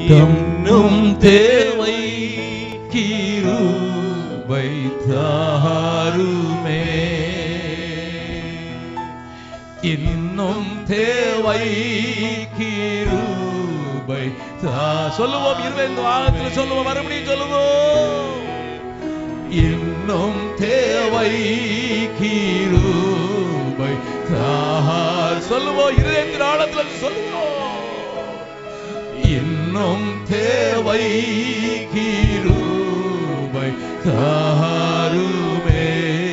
இன்னும் தேவை கிருபை தாருமே இன்னும் தேவை கிருபை தா சொல்லுவோம் இருபது வாரத்தில் சொல்லுவோம் மறுபடியும் சொல்லுவோம் இன்னும் தேவை கிருபை தார் சொல்லுவோம் இருபது ஆழத்தில் சொல்லுவோம் இன்னும் தேவை கிருபை தாருமே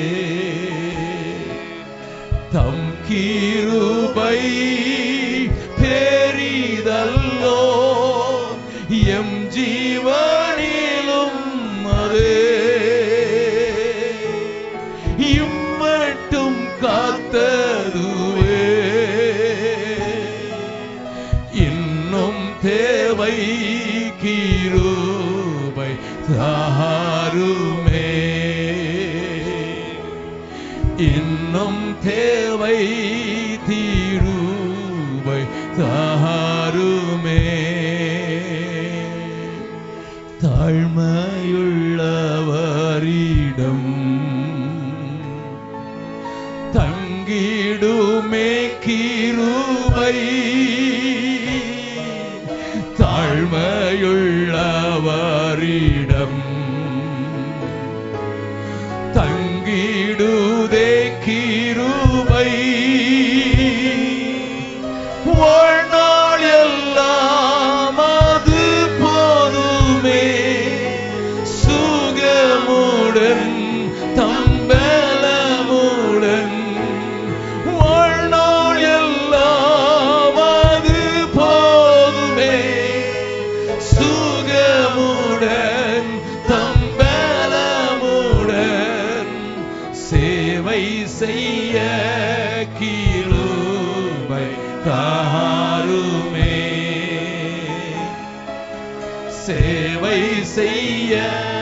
தம் கிருபை பெரிதல்லோ எம் ஜீவனிலும் அதே இம்மட்டும் காத்ததுவே இன்னும் தேவை கிருபை தாருமே இன்னும் தேவை தீருபை தாருமே தாழ்மையுள்ளவரிடம் தங்கிடுமே கிருபை தாழ்மையுள்ளவரிடம் தங்கிடுதே கிருபை வாழ்நாள் எல்லாம் அது போதுமே சுகமுடன் தம்பலமுடன் வாழ்நாள் எல்லாம் அது போதுமே சுகமுடன் தம்பலமுடன் சேவை செய்ய கிருபை தாருமே சேவை செய்ய